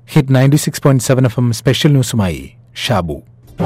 hit ninety six point seven F M special ന്യൂസുമായി ഷാബു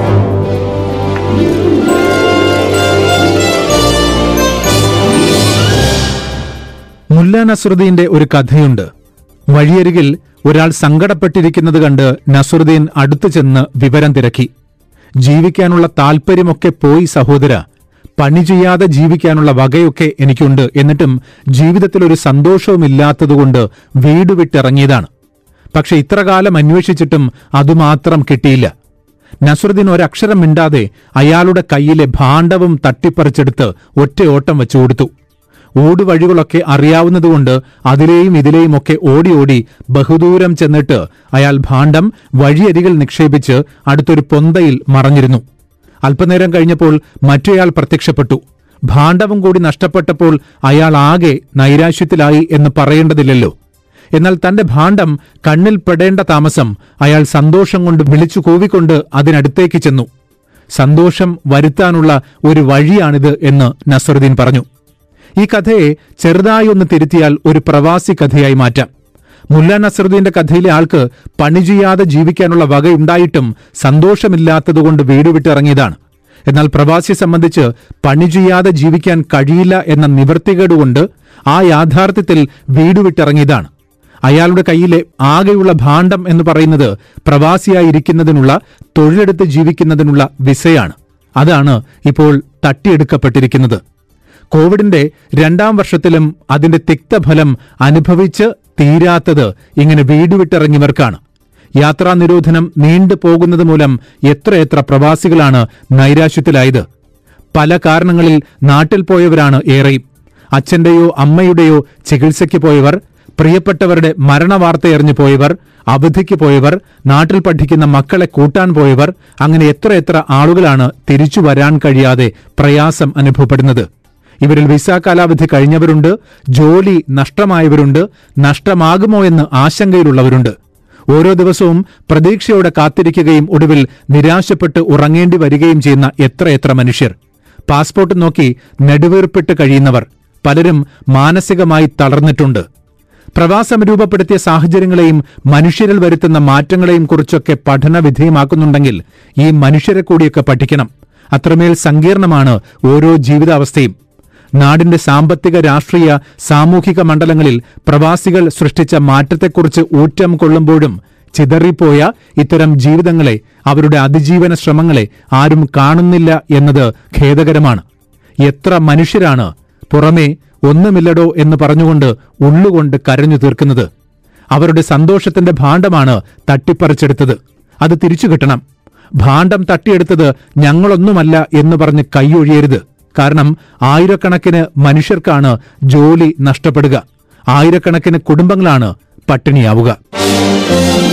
മുല്ല നസുറുദ്ദീന്റെ ഒരു കഥയുണ്ട് വഴിയരികിൽ ഒരാൾ സങ്കടപ്പെട്ടിരിക്കുന്നത് കണ്ട് നസുറുദ്ദീൻ അടുത്തു ചെന്ന് വിവരം തിരക്കി ജീവിക്കാനുള്ള താൽപ്പര്യമൊക്കെ പോയി സഹോദര പണി ചെയ്യാതെ ജീവിക്കാനുള്ള വകയൊക്കെ എനിക്കുണ്ട് എന്നിട്ടും ജീവിതത്തിൽ ഒരു സന്തോഷവുമില്ലാത്തതുകൊണ്ട് വീട് വിട്ടിറങ്ങിയതാണ് പക്ഷെ ഇത്രകാലം അന്വേഷിച്ചിട്ടും അതുമാത്രം കിട്ടിയില്ല നസുറുദ്ദീൻ ഒരക്ഷരം മിണ്ടാതെ അയാളുടെ കയ്യിലെ ഭാണ്ഡവും തട്ടിപ്പറിച്ചെടുത്ത് ഒറ്റയോട്ടം വെച്ചു കൊടുത്തു ഓടുവഴികളൊക്കെ അറിയാവുന്നതുകൊണ്ട് അതിലെയും ഇതിലെയും ഒക്കെ ഓടി ഓടി ബഹുദൂരം ചെന്നിട്ട് അയാൾ ഭാണ്ഡം വഴിയരികിൽ നിക്ഷേപിച്ച് അടുത്തൊരു പൊന്തയിൽ മറഞ്ഞിരുന്നു അല്പനേരം കഴിഞ്ഞപ്പോൾ മറ്റേയാൾ പ്രത്യക്ഷപ്പെട്ടു ഭാണ്ഡവും കൂടി നഷ്ടപ്പെട്ടപ്പോൾ അയാൾ ആകെ നൈരാശ്യത്തിലായി എന്ന് പറയേണ്ടതില്ലല്ലോ എന്നാൽ തന്റെ ഭാണ്ഡം കണ്ണിൽ പെടേണ്ട താമസം അയാൾ സന്തോഷം കൊണ്ട് വിളിച്ചു കൂവിക്കൊണ്ട് അതിനടുത്തേക്ക് ചെന്നു സന്തോഷം വരുത്താനുള്ള ഒരു വഴിയാണിത് എന്ന് നസറുദ്ദീൻ പറഞ്ഞു ഈ കഥയെ ചെറുതായി ഒന്ന് തിരുത്തിയാൽ ഒരു പ്രവാസി കഥയായി മാറ്റാം മുല്ല നസറുദ്ദീന്റെ കഥയിലെ ആൾക്ക് പണി ചെയ്യാതെ ജീവിക്കാനുള്ള വകയുണ്ടായിട്ടും സന്തോഷമില്ലാത്തതുകൊണ്ട് വീട് വിട്ടിറങ്ങിയതാണ് എന്നാൽ പ്രവാസിയെ സംബന്ധിച്ച് പണി ചെയ്യാതെ ജീവിക്കാൻ കഴിയില്ല എന്ന നിവൃത്തികേടുകൊണ്ട് ആ യാഥാർത്ഥ്യത്തിൽ വീട് വിട്ടിറങ്ങിയതാണ് അയാളുടെ കയ്യിലെ ആകെയുള്ള ഭാണ്ഡം എന്ന് പറയുന്നത് പ്രവാസിയായിരിക്കുന്നതിനുള്ള തൊഴിലെടുത്ത് ജീവിക്കുന്നതിനുള്ള വിസയാണ് അതാണ് ഇപ്പോൾ തട്ടിയെടുക്കപ്പെട്ടിരിക്കുന്നത് കോവിഡിന്റെ രണ്ടാം വർഷത്തിലും അതിന്റെ തിക്തഫലം അനുഭവിച്ച് തീരാത്തത് ഇങ്ങനെ വീട് വിട്ടിറങ്ങിയവർക്കാണ് യാത്രാ നിരോധനം നീണ്ടു പോകുന്നത് മൂലം എത്രയെത്ര പ്രവാസികളാണ് നൈരാശ്യത്തിലായത് പല കാരണങ്ങളിൽ നാട്ടിൽ പോയവരാണ് ഏറെയും അച്ഛന്റെയോ അമ്മയുടെയോ ചികിത്സയ്ക്ക് പോയവർ പ്രിയപ്പെട്ടവരുടെ മരണവാർത്തയറിഞ്ഞു പോയവർ അവധിക്ക് പോയവർ നാട്ടിൽ പഠിക്കുന്ന മക്കളെ കൂട്ടാൻ പോയവർ അങ്ങനെ എത്രയെത്ര ആളുകളാണ് തിരിച്ചു വരാൻ കഴിയാതെ പ്രയാസം അനുഭവപ്പെടുന്നത് ഇവരിൽ വിസ കാലാവധി കഴിഞ്ഞവരുണ്ട് ജോലി നഷ്ടമായവരുണ്ട് നഷ്ടമാകുമോ എന്ന് ആശങ്കയിലുള്ളവരുണ്ട് ഓരോ ദിവസവും പ്രതീക്ഷയോടെ കാത്തിരിക്കുകയും ഒടുവിൽ നിരാശപ്പെട്ട് ഉറങ്ങേണ്ടി വരികയും ചെയ്യുന്ന എത്രയെത്ര മനുഷ്യർ പാസ്പോർട്ട് നോക്കി നെടുവീർപ്പിട്ട് കഴിയുന്നവർ പലരും മാനസികമായി തളർന്നിട്ടുണ്ട് പ്രവാസം രൂപപ്പെടുത്തിയ സാഹചര്യങ്ങളെയും മനുഷ്യരിൽ വരുത്തുന്ന മാറ്റങ്ങളെയും കുറിച്ചൊക്കെ പഠന വിധേയമാക്കുന്നുണ്ടെങ്കിൽ ഈ മനുഷ്യരെ കൂടിയൊക്കെ പഠിക്കണം അത്രമേൽ സങ്കീർണമാണ് ഓരോ ജീവിതാവസ്ഥയും നാടിന്റെ സാമ്പത്തിക രാഷ്ട്രീയ സാമൂഹിക മണ്ഡലങ്ങളിൽ പ്രവാസികൾ സൃഷ്ടിച്ച മാറ്റത്തെക്കുറിച്ച് ഊറ്റം കൊള്ളുമ്പോഴും ചിതറിപ്പോയ ഇത്തരം ജീവിതങ്ങളെ അവരുടെ അതിജീവന ശ്രമങ്ങളെ ആരും കാണുന്നില്ല എന്നത് ഖേദകരമാണ് എത്ര മനുഷ്യരാണ് പുറമേ ഒന്നുമില്ലടോ എന്ന് പറഞ്ഞുകൊണ്ട് ഉള്ളുകൊണ്ട് കരഞ്ഞു തീർക്കുന്നത് അവരുടെ സന്തോഷത്തിന്റെ ഭാണ്ഡമാണ് തട്ടിപ്പറിച്ചെടുത്തത് അത് തിരിച്ചു കിട്ടണം ഭാണ്ഡം തട്ടിയെടുത്തത് ഞങ്ങളൊന്നുമല്ല എന്ന് പറഞ്ഞ് കൈയൊഴിയരുത് കാരണം ആയിരക്കണക്കിന് മനുഷ്യർക്കാണ് ജോലി നഷ്ടപ്പെടുക ആയിരക്കണക്കിന് കുടുംബങ്ങളാണ് പട്ടിണിയാവുക